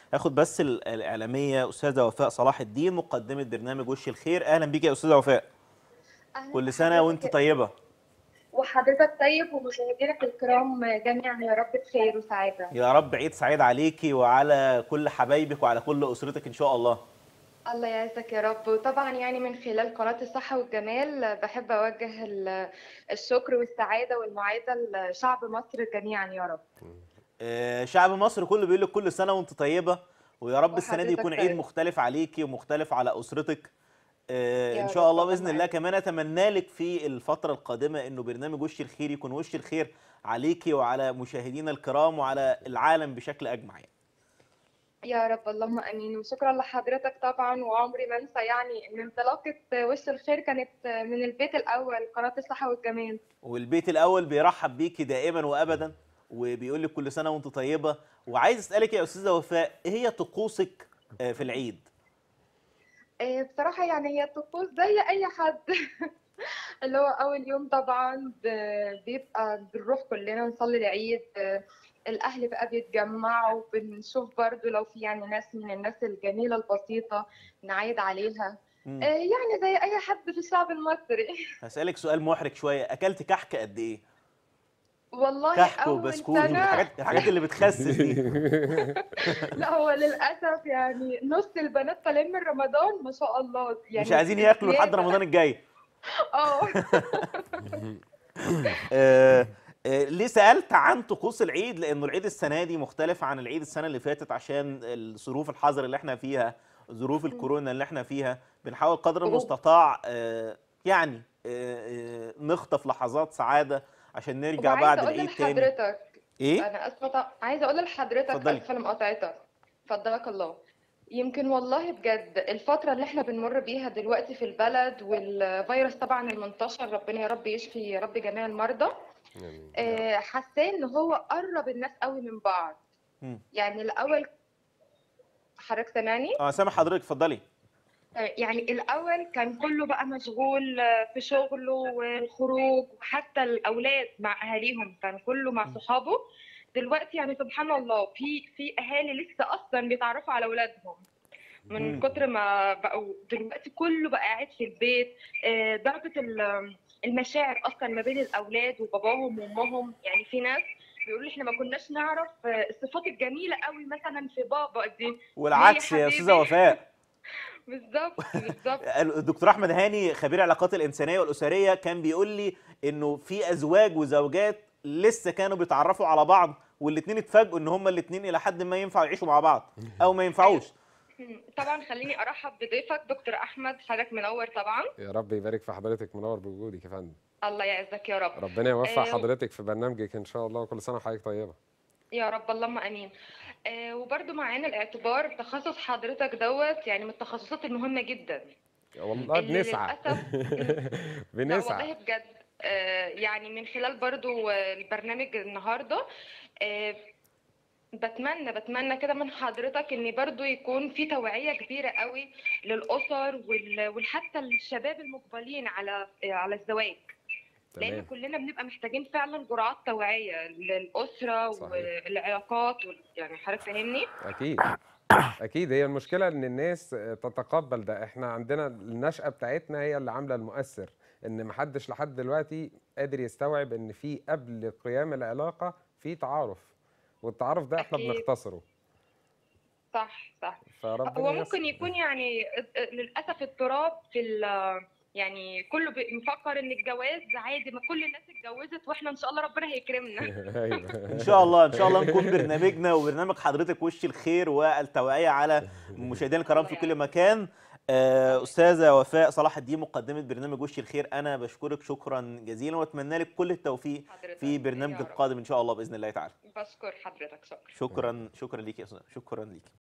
هاخد بس ال- الاعلاميه استاذه وفاء صلاح الدين مقدمه برنامج وش الخير اهلا بيك يا استاذه وفاء أهلاً كل سنه بحضرتك. وانت طيبه وحضرتك طيب ومشاهدينك الكرام جميعا يا رب بخير وسعادة يا رب عيد سعيد عليكي وعلى كل حبايبك وعلى كل اسرتك ان شاء الله الله يعزك يا رب وطبعا يعني من خلال قناة الصحة والجمال بحب أوجه ال- الشكر والسعادة والمعايدة لشعب مصر جميعا يا رب آه، شعب مصر كله بيقول لك كل سنه وانت طيبه ويا رب السنه دي وحضرتك يكون عيد طيب. مختلف عليكي ومختلف على اسرتك آه، يا ان رب شاء الله اللهم باذن الله آمين. كمان اتمنى لك في الفتره القادمه انه برنامج وش الخير يكون وش الخير عليكي وعلى مشاهدينا الكرام وعلى العالم بشكل اجمع يعني. يا رب اللهم امين وشكرا لحضرتك طبعا وعمري ما انسى يعني ان انطلاقه وش الخير كانت من البيت الاول قناه الصحه والجمال والبيت الاول بيرحب بيكي دائما وابدا وبيقول لك كل سنه وانت طيبه وعايز اسالك يا استاذه وفاء ايه هي طقوسك آه، في العيد آه، بصراحه يعني هي طقوس زي اي حد اللي هو اول يوم طبعا ب- بيبقى بنروح كلنا نصلي العيد آه، الاهل بقى بيتجمعوا بنشوف برضو لو في يعني ناس من الناس الجميله البسيطه نعايد عليها مم. آه، يعني زي اي حد في الشعب المصري هسالك سؤال محرج شويه اكلت كحك قد ايه والله كحك اول وبسكوت سنه والحاجات الحاجات اللي بتخسس دي لا هو للاسف يعني نص البنات طالعين من رمضان ما شاء الله يعني مش عايزين ياكلوا لحد زيادة. رمضان الجاي اه آه، آه، ليه سالت عن طقوس العيد لانه العيد السنه دي مختلف عن العيد السنه اللي فاتت عشان الظروف الحظر اللي احنا فيها ظروف الكورونا اللي احنا فيها بنحاول قدر أوه. المستطاع آه، يعني آه، آه، نخطف لحظات سعاده عشان نرجع وعايزه بعد اقول العيد تاني لحضرتك ايه انا اسفه طبعا عايزه اقول لحضرتك اتفضلي. اسفه لمقاطعتك فضلك الله يمكن والله بجد الفترة اللي احنا بنمر بيها دلوقتي في البلد والفيروس طبعا المنتشر ربنا يا رب يشفي يا رب جميع المرضى آمين. آه، حاساه ان هو قرب الناس قوي من بعض مم. يعني الاول حضرتك سامعني اه سامح حضرتك اتفضلي يعني الأول كان كله بقى مشغول في شغله والخروج وحتى الأولاد مع أهاليهم كان كله مع صحابه دلوقتي يعني سبحان الله في في أهالي لسه أصلا بيتعرفوا على أولادهم من مم. كتر ما بقوا دلوقتي كله بقى قاعد في البيت آه، درجة ال- المشاعر أصلا ما بين الأولاد وباباهم وأمهم يعني في ناس بيقولوا احنا ما كناش نعرف آه، الصفات الجميلة قوي مثلا في بابا دي والعكس يا حبيبي. استاذه وفاء بالظبط بالظبط الدكتور احمد هاني خبير العلاقات الانسانيه والاسريه كان بيقول لي انه في ازواج وزوجات لسه كانوا بيتعرفوا على بعض والاثنين اتفاجئوا ان هما الاثنين الى حد ما ينفعوا يعيشوا مع بعض او ما ينفعوش طبعا خليني ارحب بضيفك دكتور احمد حضرتك منور طبعا يا رب يبارك في حضرتك منور بوجودك يا فندم الله يعزك يا رب ربنا يوفق آه، حضرتك في برنامجك ان شاء الله وكل سنه وحضرتك طيبه يا رب اللهم امين آه وبرده معانا الاعتبار تخصص حضرتك دوت يعني من التخصصات المهمه جدا والله اللي بنسعى للأسف- لا والله بنسعى بجد آه يعني من خلال برضو آه، البرنامج النهارده آه بتمنى بتمنى كده من حضرتك ان برضو يكون في توعية كبيرة قوي للأسر وال- وحتى الشباب المقبلين على على الزواج لان تمام كلنا بنبقى محتاجين فعلا جرعات توعيه للاسره صحيح. والعلاقات وال... يعني حضرتك فاهمني اكيد اكيد هي المشكله ان الناس تتقبل ده احنا عندنا النشأة بتاعتنا هي اللي عامله المؤثر ان محدش لحد دلوقتي قادر يستوعب ان في قبل قيام العلاقه في تعارف والتعارف ده احنا أكيد. بنختصره صح صح فربنا هو ييسر. ممكن يكون يعني للاسف التراب في ال... يعني كله بي- مفكر ان الجواز عادي ما كل الناس اتجوزت واحنا ان شاء الله ربنا هيكرمنا ايوه ان شاء الله ان شاء الله نكون برنامجنا وبرنامج حضرتك وش الخير والتوعيه على مشاهدينا الكرام في كل مكان آه، استاذه وفاء صلاح الدين مقدمه برنامج وش الخير انا بشكرك شكرا جزيلا واتمنى لك كل التوفيق حضرتك في برنامج يا رب. القادم ان شاء الله باذن الله تعالى بشكر حضرتك شكرا شكرا شكرا ليك يا استاذ شكرا ليك